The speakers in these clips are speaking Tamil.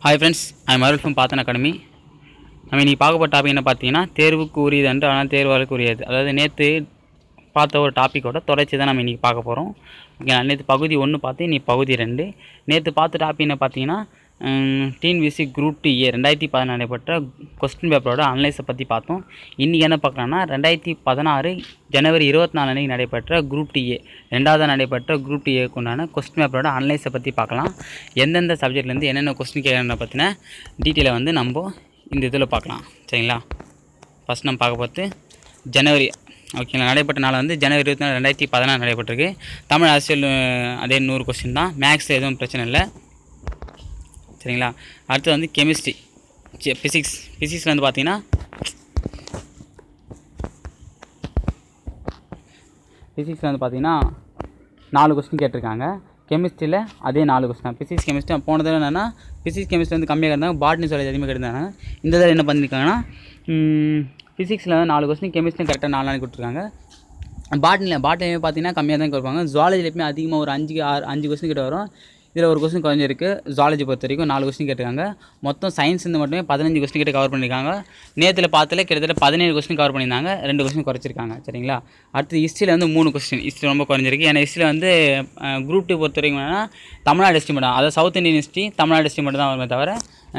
ஹாய் ஃப்ரெண்ட்ஸ் ஐ மருள் ஃப்ரம் பாத்தன் அகாடமி நம்ம இன்றைக்கி பார்க்கப்பட்ட டாபிக் என்ன பார்த்தீங்கன்னா தேர்வுக்கு உரியது என்று ஆனால் தேர்வாளுக்கு உரியது அதாவது நேற்று பார்த்த ஒரு டாப்பிக்கோட தொடர்ச்சி தான் நம்ம இன்றைக்கி பார்க்க போகிறோம் ஓகே நேற்று பகுதி ஒன்று பார்த்து இன்னைக்கு பகுதி ரெண்டு நேற்று பார்த்த டாபிக் என்ன பார்த்தீங்கன்னா டிஎன்பிசி குரூப் டி ஏ ரெண்டாயிரத்தி பதினாறு நடைபெற்ற கொஸ்டின் பேப்பரோட அனலைஸை பற்றி பார்த்தோம் இன்றைக்கி என்ன பார்க்கலாம்னா ரெண்டாயிரத்தி பதினாறு ஜனவரி இருபத்தி நாலு அன்றைக்கி நடைபெற்ற குரூப் டி ஏ ரெண்டாவது நடைபெற்ற குரூப் டி ஏக்கு உண்டான கொஸ்டின் பேப்பரோட அனலைஸை பற்றி பார்க்கலாம் எந்தெந்த சப்ஜெக்ட்லேருந்து என்னென்ன கொஸ்டின் கேட்குறத பற்றின டீட்டெயிலை வந்து நம்ம இந்த இதில் பார்க்கலாம் சரிங்களா ஃபஸ்ட் நம்ம பார்க்க பார்த்து ஜனவரி ஓகேங்களா நடைபெற்ற நாள் வந்து ஜனவரி இருபத்தி நாலு ரெண்டாயிரத்தி பதினாறு நடைபெற்றிருக்கு தமிழ் அரசியல் அஹ், அதே நூறு கொஸ்டின் தான் மேக்ஸ் எதுவும் பிரச்சனை இல்லை சரிங்களா அடுத்து வந்து கெமிஸ்ட்ரி ஃபிசிக்ஸ் ஃபிசிக்ஸில் வந்து பார்த்தீங்கன்னா ஃபிசிக்ஸில் வந்து பார்த்தீங்கன்னா நாலு கொஸ்டின் கேட்டிருக்காங்க கெமிஸ்ட்ரியில் அதே நாலு கொஸ்டின் ஃபிசிக்ஸ் கெமிஸ்ட்ரி போன தடவை என்னென்னா ஃபிசிக்ஸ் கெமிஸ்ட்ரி வந்து கம்மியாக இருந்தாங்க பாட்னி சொல்லி அதிகமாக கேட்டிருந்தாங்க இந்த தடவை என்ன பண்ணியிருக்காங்கன்னா ஃபிசிக்ஸில் வந்து நாலு கொஸ்டின் கெமிஸ்ட்ரி கரெக்டாக நாலு நாளைக்கு கொடுத்துருக்காங்க பாட்னியில் பாட்னியில் பார்த்தீங்கன்னா கம்மியாக தான் கொடுப்பாங்க ஜுவாலஜியில் எப்பவுமே அதிகமாக ஒரு அஞ்சு ஆறு அஞ்சு கொஸ்டின் கிட்ட வரும் இதில் ஒரு கொஸ்டின் குறைஞ்சிருக்கு ஜுவாலஜி பொறுத்த வரைக்கும் நாலு கொஸ்டின் கேட்டிருக்காங்க மொத்தம் சயின்ஸ் இருந்து மட்டுமே பதினஞ்சு கொஸ்டின் கிட்ட கவர் பண்ணியிருக்காங்க நேற்றுல பார்த்துல கிட்டத்தட்ட பதினேழு கொஸ்டின் கவர் பண்ணியிருந்தாங்க ரெண்டு கொஸ்டின் குறைச்சிருக்காங்க சரிங்களா அடுத்து ஹிஸ்ட்ரியில் வந்து மூணு கொஸ்டின் ஹிஸ்ட்ரி ரொம்ப குறைஞ்சிருக்கு ஏன்னா ஹிஸ்ட்ரியில் வந்து குரூப் டூ பொறுத்த வரைக்கும் என்னன்னா தமிழ்நாடு ஹிஸ்ட்ரி மட்டும் அதாவது south Indian history Tamil Nadu history மட்டும் தான் வருமே தவிர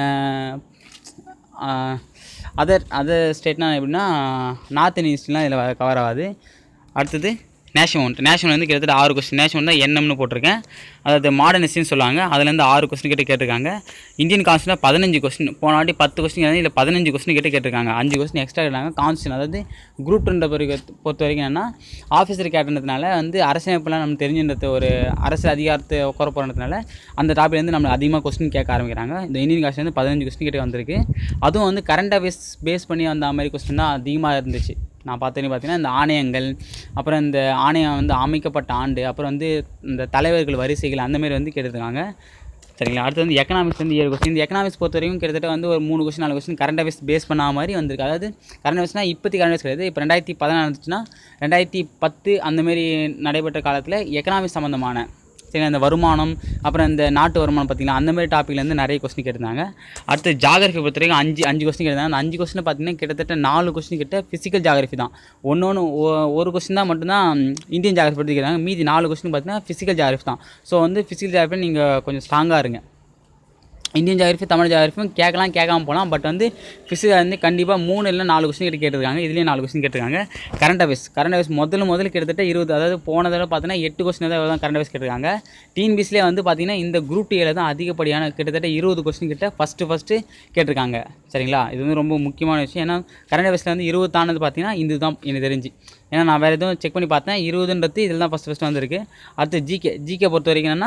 அதர் அதர் ஸ்டேட்னா எப்படின்னா நார்த் இந்தியன் ஹிஸ்ட்ரிலாம் இதில் கவர் ஆகாது அடுத்தது நேஷனல் நேஷனல் வந்து கிட்டத்தட்ட ஆறு கொஸ்டின் நேஷனல் தான் எண்ணம்னு போட்டிருக்கேன் அதாவது மாடர்ன் ஹிஸ்ட்ரின்னு சொல்லுவாங்க அதுலேருந்து ஆறு கொஸ்டின் கிட்ட கேட்டிருக்காங்க இந்தியன் கான்ஸ்டியூஷனில் பதினஞ்சு கொஸ்டின் போன வாட்டி பத்து கொஸ்டின் இல்லை பதினஞ்சு கொஸ்டின் கிட்ட கேட்டிருக்காங்க அஞ்சு கொஸ்டின் எக்ஸ்ட்ரா கேட்டாங்க கான்ஸ்டியூஷன் அதாவது குரூப் டூன்ற பொறுத்த வரைக்கும் என்னென்னா ஆஃபீஸர் கேட்டதுனால வந்து அரசியலமைப்புலாம் நம்ம தெரிஞ்சுன்றது ஒரு அரசு அதிகாரத்தை உட்கார போகிறதுனால அந்த டாப்பிலேருந்து நம்ம அதிகமாக கொஸ்டின் கேட்க ஆரம்பிக்கிறாங்க இந்த இந்தியன் கான்ஸ்டியூஷன் வந்து பதினஞ்சு கொஸ்டின் கிட்ட வந்திருக்கு அதுவும் வந்து கரண்ட் அஃபேர்ஸ் பேஸ் பண்ணி வந்த மாதிரி கொஸ்டின் தான் அதிகமாக இருந்துச்சு நான் பார்த்தேன்னு பார்த்தீங்கன்னா இந்த ஆணையங்கள் அப்புறம் இந்த ஆணையம் வந்து அமைக்கப்பட்ட ஆண்டு அப்புறம் வந்து இந்த தலைவர்கள் வரிசைகள் அந்த மாதிரி வந்து கேட்டிருக்காங்க சரிங்களா அடுத்து வந்து எக்கனாமிக்ஸ் வந்து ஏழு கொஸ்டின் இந்த எக்கனாமிக்ஸ் பொறுத்த வரைக்கும் கிட்டத்தட்ட வந்து ஒரு மூணு கொஸ்டின் நாலு கொஸ்டின் கரண்ட் அஃபேர்ஸ் பேஸ் பண்ண மாதிரி வந்திருக்கு அதாவது கரண்ட் அஃபேர்ஸ்னால் இப்போத்தி கரண்ட் அஃபேர்ஸ் கிடையாது இப்போ ரெண்டாயிரத்தி பதினாறு இருந்துச்சுன்னா ரெண்டாயிரத்தி பத்து அந்த மாதிரி நடைபெற்ற காலத்தில் எக்கனாமிக்ஸ் சம்மந்தமான சரி அந்த வருமானம் அப்புறம் இந்த நாட்டு வருமானம் பார்த்தீங்கன்னா அந்த மாதிரி டாப்பிக்லேருந்து நிறைய கொஸ்டின் கேட்டிருந்தாங்க அடுத்து ஜாகிரஃபி பொறுத்த வரைக்கும் அஞ்சு அஞ்சு கொஸ்டின் கேட்டிருந்தாங்க அந்த அஞ்சு கொஸ்டின் பார்த்தீங்கன்னா கிட்டத்தட்ட நாலு கொஸ்டின் கிட்ட ஃபிசிக்கல் ஜாகிரஃபி தான் ஒன்று ஒன்று ஒரு கொஸ்டின் தான் மட்டும்தான் இந்தியன் ஜாகிரஃபி பற்றி கேட்குறாங்க மீதி நாலு கொஸ்டின் பார்த்தீங்கன்னா ஃபிசிக்கல் ஜாகிரஃபி தான் ஸோ வந்து ஃபிசிக்கல் ஜாகிரஃபி நீங்கள் கொஞ்சம் ஸ்ட்ராங்காக இருங்க இந்தியன் ஜாகிரஃபி தமிழ் ஜாகிரஃபியும் கேட்கலாம் கேட்காம போகலாம் பட் வந்து ஃபிசிக்ஸ் வந்து கண்டிப்பாக மூணு இல்லை நாலு கொஸ்டின் கிட்ட கேட்டிருக்காங்க இதுலேயும் நாலு கொஸ்டின் கேட்டிருக்காங்க கரண்ட் அஃபேர்ஸ் கரண்ட் அஃபேர்ஸ் முதல்ல முதல்ல கிட்டத்தட்ட இருபது அதாவது போன தடவை பார்த்தீங்கன்னா எட்டு கொஸ்டின் தான் தான் கரண்ட் அஃபேர்ஸ் கேட்டிருக்காங்க டிஎன்பிசிலே வந்து பார்த்தீங்கன்னா இந்த குரூப் டியில் தான் அதிகப்படியான கிட்டத்தட்ட இருபது கொஸ்டின் கிட்ட ஃபஸ்ட்டு ஃபஸ்ட்டு கேட்டிருக்காங்க சரிங்களா இது வந்து ரொம்ப முக்கியமான விஷயம் ஏன்னா கரண்ட் அஃபேர்ஸில் வந்து இருபத்தானது பார்த்தீங்கன்னா இது தான் எனக்கு தெரிஞ்சு ஏன்னா நான் வேறு எதுவும் செக் பண்ணி பார்த்தேன் இருபதுன்றது இதில் தான் ஃபஸ்ட்டு ஃபஸ்ட்டு வந்திருக்கு அடுத்து ஜிகே ஜிகே பொறுத்த வரைக்கும் என்னென்னா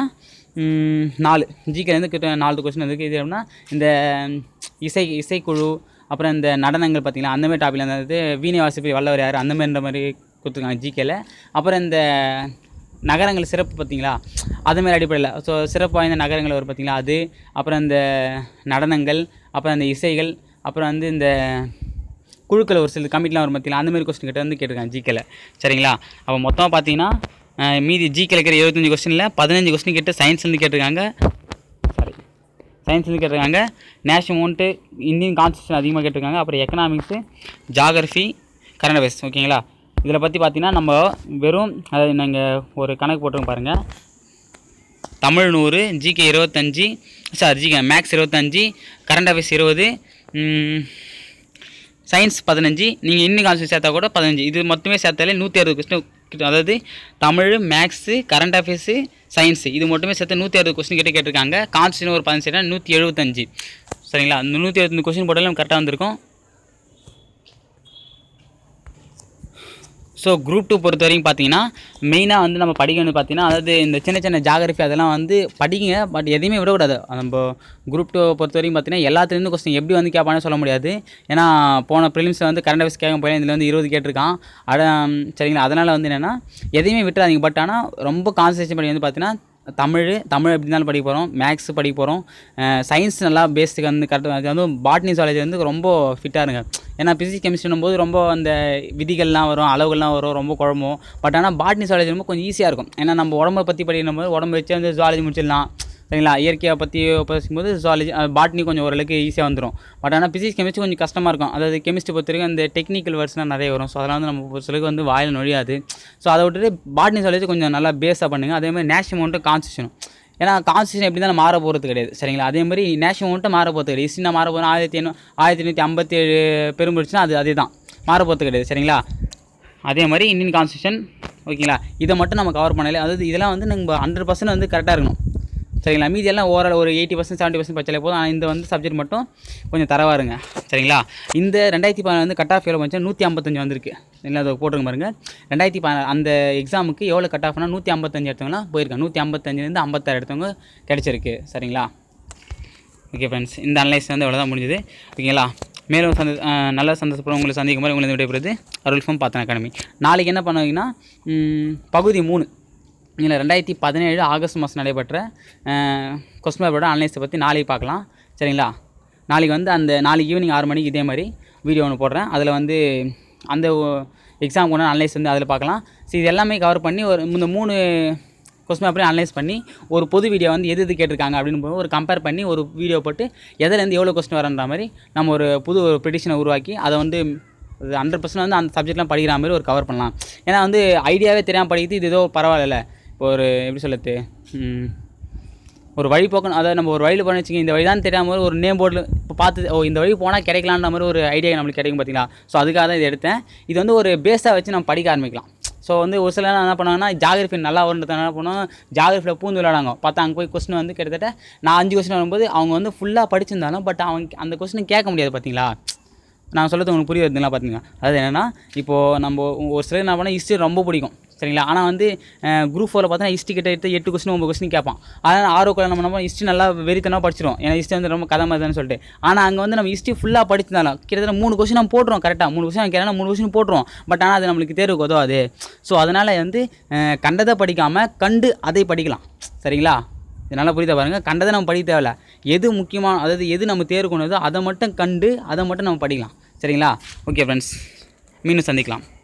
ம், நாலு ஜிகேலேருந்து கிட்ட நாலு கொஸ்டின் இருக்குது இது எப்படின்னா இந்த இசை இசைக்குழு அப்புறம் இந்த நடனங்கள் பார்த்தீங்களா அந்த மாதிரி டாப்பில் இருந்தது வீணை வாசிப்பு வல்லவர் யார் அந்த மாதிரின்ற மாதிரி கொடுத்துருக்காங்க ஜிகேல அப்புறம் இந்த நகரங்கள் சிறப்பு பார்த்தீங்களா அது மாதிரி அடிப்படையில் ஸோ சிறப்பு வாய்ந்த நகரங்கள் வரும் பார்த்தீங்களா அது அப்புறம் இந்த நடனங்கள் அப்புறம் இந்த இசைகள் அப்புறம் வந்து இந்த குழுக்கள் ஒரு சில கமிட்டிலாம் வரும் பார்த்தீங்களா அந்த மாதிரி கொஸ்டின் கிட்ட வந்து கேட்டிருக்காங்க ஜிகேல சரிங்களா அப்போ மொத்தமாக பார்த்தீங்கன்னா அஹ், மீதி ஜிகேல இருக்கிற இருபத்தஞ்சி கொஸ்டினில் பதினஞ்சு கொஸ்டின் கேட்டு சயின்ஸ் வந்து கேட்டிருக்காங்க சாரி சயின்ஸ் வந்து கேட்டிருக்காங்க நேஷனல் அமௌண்ட்டு இந்தியன் கான்ஸ்டியூஷன் அதிகமாக கேட்டிருக்காங்க அப்புறம் எக்கனாமிக்ஸு ஜாகிரஃபி கரண்ட் அஃபேர்ஸ் ஓகேங்களா இதில் பற்றி பார்த்தீங்கன்னா நம்ம வெறும் அதாவது நாங்கள் ஒரு கணக்கு போட்டுருங்க பாருங்கள் தமிழ் நூறு ஜிகே இருபத்தஞ்சி சார் ஜிகே மேக்ஸ் இருபத்தஞ்சி கரண்ட் அஃபேர்ஸ் இருபது சயின்ஸ் பதினஞ்சு நீங்கள் இன்னும் கான்செப்ட் சேர்த்தா கூட பதினஞ்சு இது மொத்தமே சேர்த்தாலே நூற்றி அறுபது கொஸ்டின் அதாவது Tamil maths current affairs science இது மட்டுமே சேர்த்து நூற்றி அறுபது கொஸ்டின் கிட்ட கேட்டிருக்காங்க கான்ஸ்டியூஷன் ஒரு பதினஞ்சு சேர்த்தா நூற்றி எழுபத்தஞ்சு சரிங்களா அந்த நூற்றி எழுபத்தஞ்சு கொஸ்டின் போட்டாலும் கரெக்டாக வந்திருக்கும் ஸோ குரூப் டூ பொறுத்த வரைக்கும் பார்த்தீங்கன்னா மெயினாக வந்து நம்ம படிக்கணும் பார்த்தீங்கன்னா அதாவது இந்த சின்ன சின்ன ஜாகிரஃபி அதெல்லாம் வந்து படிங்க பட் எதையுமே விடக்கூடாது நம்ம குரூப் டூ பொறுத்த வரைக்கும் பார்த்தீங்கன்னா எல்லாத்துலேருந்து கொஸ்டின் எப்படி வந்து கேட்பானு சொல்ல முடியாது ஏன்னா போன ப்ரிலிம்ஸில் வந்து கரண்ட் அஃபேர்ஸ் கேட்க போய் இதில் வந்து இருபது கேட்டிருக்கான் அட சரிங்களா அதனால் வந்து என்னென்னா எதையுமே விட்டுறாதீங்க பட் ஆனால் ரொம்ப கான்சன்ட்ரேஷன் பண்ணி வந்து பார்த்தீங்கன்னா தமிழ் தமிழ் எப்படி இருந்தாலும் படிக்க போகிறோம் மேக்ஸ் படிக்க போகிறோம் சயின்ஸ் நல்லா பேசிக் வந்து கரெக்டாக அது வந்து பாட்னி காலேஜ் வந்து ரொம்ப ஃபிட்டாக இருங்க ஏன்னா பிசிக்ஸ் கெமிஸ்ட்ரினும் போது ரொம்ப அந்த விதிகள்லாம் வரும் அளவுகள்லாம் வரும் ரொம்ப குழம்பும் பட் ஆனால் பாட்னி காலேஜ் ரொம்ப கொஞ்சம் ஈஸியாக இருக்கும் ஏன்னா நம்ம உடம்பை பற்றி படிக்கும் போது உடம்பு வச்சு வந்து ஜுவாலஜி முடிச்சிடலாம் சரிங்களா இயற்கையை பற்றி பேசும்போது ஜுவாலஜி பாட்னி கொஞ்சம் ஓரளவுக்கு ஈஸியாக வந்துடும் பட் ஆனால் பிசிக்ஸ் கெமிஸ்ட்ரி கொஞ்சம் கஷ்டமாக இருக்கும் அதாவது கெமிஸ்ட்ரி பொறுத்த வரைக்கும் அந்த டெக்னிக்கல் வேர்ட்ஸ்லாம் நிறைய வரும் ஸோ அதெல்லாம் வந்து நம்ம ஒரு சிலருக்கு வந்து வாயில் நொழியாது ஸோ அதை விட்டுட்டு பாட்னி ஜுவாலஜி கொஞ்சம் நல்லா பேஸாக பண்ணுங்கள் அதே மாதிரி நேஷனல் மட்டும் கான்ஸ்டியூஷன் ஏன்னா கான்ஸ்டியூஷன் எப்படி தான் மாற போகிறது கிடையாது சரிங்களா அதே மாதிரி நேஷனல் மட்டும் மாற போகிறது கிடையாது ஹிஸ்ட்ரி மாற போகிறோம் ஆயிரத்தி எண்ணூ ஆயிரத்தி எண்ணூற்றி ஐம்பத்தி ஏழு பெரும்பிடிச்சுன்னா அது அதே தான் மாற போகிறது கிடையாது சரிங்களா அதே மாதிரி இந்தியன் கான்ஸ்டியூஷன் ஓகேங்களா இதை மட்டும் நம்ம கவர் பண்ணல அதாவது இதெல்லாம் வந்து நம்ம ஹண்ட்ரட் பர்சன்ட் வந்து கரெக்டாக இருக்கணும் சரிங்களா மீதி எல்லாம் ஓவரால் ஒரு எயிட்டி பர்சன்ட் செவன்ட்டி பர்சன்ட் பச்சாலே போதும் ஆனால் இந்த வந்து சப்ஜெக்ட் மட்டும் கொஞ்சம் தரவா இருங்க சரிங்களா இந்த ரெண்டாயிரத்தி பதினாறு வந்து கட் ஆஃப் எவ்வளோ வந்துச்சு நூற்றி ஐம்பத்தஞ்சு வந்திருக்கு இல்லை அதை போட்டுருங்க பாருங்க ரெண்டாயிரத்தி பதினாறு அந்த எக்ஸாமுக்கு எவ்வளோ கட் ஆஃப்னா நூற்றி ஐம்பத்தஞ்சு எடுத்தவங்களாம் போயிருக்காங்க நூற்றி ஐம்பத்தஞ்சுலேருந்து ஐம்பத்தாறு எடுத்தவங்க கிடச்சிருக்கு சரிங்களா ஓகே ஃப்ரெண்ட்ஸ் இந்த அனலைஸ் வந்து எவ்வளோ தான் முடிஞ்சது ஓகேங்களா மேலும் சந்த அஹ் நல்ல சந்தோஷப்படும் உங்களை சந்திக்கும் மாதிரி உங்களை விடைபெறுது அருள் ஃபோம் பார்த்தன அகாடமி நாளைக்கு என்ன பண்ணுவீங்கன்னா ம், பகுதி மூணு இதில் ரெண்டாயிரத்தி பதினேழு ஆகஸ்ட் மாதம் நடைபெற்ற கொஸ்டின் பேப்பரோட அனலைஸை பற்றி நாளைக்கு பார்க்கலாம் சரிங்களா நாளைக்கு வந்து அந்த நாளைக்கு ஈவினிங் ஆறு மணிக்கு இதே மாதிரி வீடியோ ஒன்று போடுறேன் அதில் வந்து அந்த எக்ஸாம் கொண்டு அனலைஸ் வந்து அதில் பார்க்கலாம் ஸோ இது எல்லாமே கவர் பண்ணி ஒரு இந்த மூணு கொஸ்டின் பேப்பரையும் அனலைஸ் பண்ணி ஒரு பொது வீடியோ வந்து எது எது கேட்டிருக்காங்க அப்படின்னு போது ஒரு கம்பேர் பண்ணி ஒரு வீடியோ போட்டு எதுலேருந்து எவ்வளோ கொஸ்டின் வரன்ற மாதிரி நம்ம ஒரு புது ஒரு ப்ரிடிஷனை உருவாக்கி அதை வந்து ஹண்ட்ரட் பர்சன்ட் வந்து அந்த சப்ஜெக்ட்லாம் படிக்கிற மாதிரி ஒரு கவர் பண்ணலாம் ஏன்னா வந்து ஐடியாவே தெரியாமல் படிக்கிறது இது ஏதோ பரவாயில்ல இப்போ ஒரு எப்படி சொல்லுறது ம், ஒரு வழி போக்கணும் அதாவது நம்ம ஒரு வழியில் போன வச்சுக்கோங்க இந்த வழி தான் தெரியாமல் ஒரு நேம் போர்டில் இப்போ பார்த்து ஓ இந்த வழி போனால் கிடைக்கலான்ற மாதிரி ஒரு ஐடியா நம்மளுக்கு கிடைக்கும் பார்த்தீங்களா ஸோ அதுக்காக தான் இது எடுத்தேன் இது வந்து ஒரு பேஸாக வச்சு நம்ம படிக்க ஆரம்பிக்கலாம் ஸோ வந்து ஒரு சிலர் என்ன பண்ணுவாங்கன்னா ஜாகிரஃபி நல்லா வருன்றது என்ன பண்ணுவோம் ஜாகிரஃபியில் பூந்து விளையாடாங்க பார்த்தா அங்கே போய் கொஸ்டின் வந்து கிட்டத்தட்ட நான் அஞ்சு கொஸ்டின் வரும்போது அவங்க வந்து ஃபுல்லாக படிச்சிருந்தாலும் பட் அவங்க அந்த கொஸ்டின் கேட்க முடியாது பார்த்தீங்களா நான் சொல்கிறது உங்களுக்கு புரிய வருதுங்களா பார்த்தீங்க அதாவது என்னென்னா இப்போது நம்ம ஒரு சிலர் என்ன பண்ணால் ஹிஸ்ட்ரி ரொம்ப பிடிக்கும் சரிங்களா ஆனால் வந்து குரூப் ஃபோரில் பார்த்தா ஹிஸ்ட்ரி கிட்ட எடுத்து எட்டு கொஸ்டின் ஒம்பது கொஸ்டின் கேட்பான் அதனால் ஆர்வக்குள்ள நம்ம நம்ம ஹிஸ்ட்ரி நல்லா வெறித்தனமாக படிச்சிடும் ஏன்னா ஹிஸ்ட்ரி வந்து ரொம்ப கதை மாதிரி தானே சொல்லிட்டு ஆனால் அங்கே வந்து நம்ம ஹிஸ்ட்ரி ஃபுல்லாக படிச்சிருந்தாலும் கிட்டத்தட்ட மூணு கொஸ்டின் நம்ம போட்டுருவோம் கரெக்டாக மூணு கொஸ்டின் கேட்டால் மூணு கொஸ்டின் போட்டுருவோம் பட் ஆனால் அது நம்மளுக்கு தேர்வுக்கு உதவாது ஸோ அதனால் வந்து அஹ், கண்டதை படிக்காமல் கண்டு அதை படிக்கலாம் சரிங்களா இது நல்லா புரியுதா பாருங்கள் கண்டதை நம்ம படிக்க தேவையில்ல எது முக்கியமான அதாவது எது நம்ம தேர்வு கொண்டதோ அதை மட்டும் கண்டு அதை மட்டும் நம்ம படிக்கலாம் சரிங்களா ஓகே ஃப்ரெண்ட்ஸ் மீண்டும் சந்திக்கலாம்